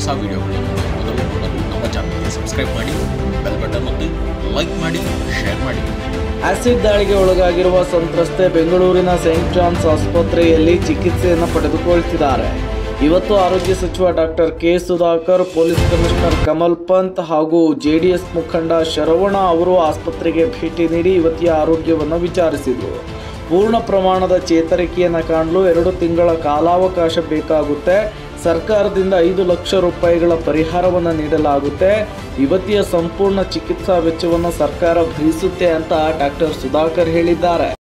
ಹೊಸ ವಿಡಿಯೋಗಳನ್ನು ಮೊದಲು ನೋಡಲು ನಮ್ಮ ಚಾನಲ್ಗೆ ಸಬ್ಸ್ಕ್ರೈಬ್ ಮಾಡಿ ಬೆಲ್ ಬಟನ್ ಒತ್ತಿ ಲೈಕ್ ಮಾಡಿ ಶೇರ್ ಮಾಡಿ ಆಸಿಡ್ ದಾಳಿಗೆ ಒಳಗಾಗಿರುವ ಸಂತ್ರಸ್ತೆ ಬೆಂಗಳೂರಿನ ಸೈಂಟ್ ಜಾನ್ಸ್ ಆಸ್ಪತ್ರೆಯಲ್ಲಿ ಚಿಕಿತ್ಸೆಯನ್ನು ಪಡೆದುಕೊಳ್ತಿದ್ದಾರೆ ಇವತ್ತು ಆರೋಗ್ಯ ಸಚಿವ doctor K Sudhakar police commissioner Kamal Pant ಹಾಗೂ ಜೆಡಿಎಸ್ ಮುಖಂಡ ಶರವಣ ಅವರು ಆಸ್ಪತ್ರೆಗೆ ಭೇಟಿ ನೀಡಿ ಯುವತಿಯ ಆರೋಗ್ಯವನ್ನು ವಿಚಾರಿಸಿದರು ಪೂರ್ಣ ಪ್ರಮಾಣದ ಚೇತರಿಕೆಯನ್ನು ಕಾಣಲು ಎರಡು ತಿಂಗಳ ಕಾಲಾವಕಾಶ ಬೇಕಾಗುತ್ತೆ ಸರ್ಕಾರದಿಂದ ಐದು ಲಕ್ಷ ರೂಪಾಯಿಗಳ ಪರಿಹಾರವನ್ನು ನೀಡಲಾಗುತ್ತೆ ಯುವತಿಯ ಸಂಪೂರ್ಣ ಚಿಕಿತ್ಸಾ ವೆಚ್ಚವನ್ನು ಸರ್ಕಾರ ಭರಿಸುತ್ತೆ ಅಂತ ಡಾಕ್ಟರ್ ಸುಧಾಕರ್ ಹೇಳಿದ್ದಾರೆ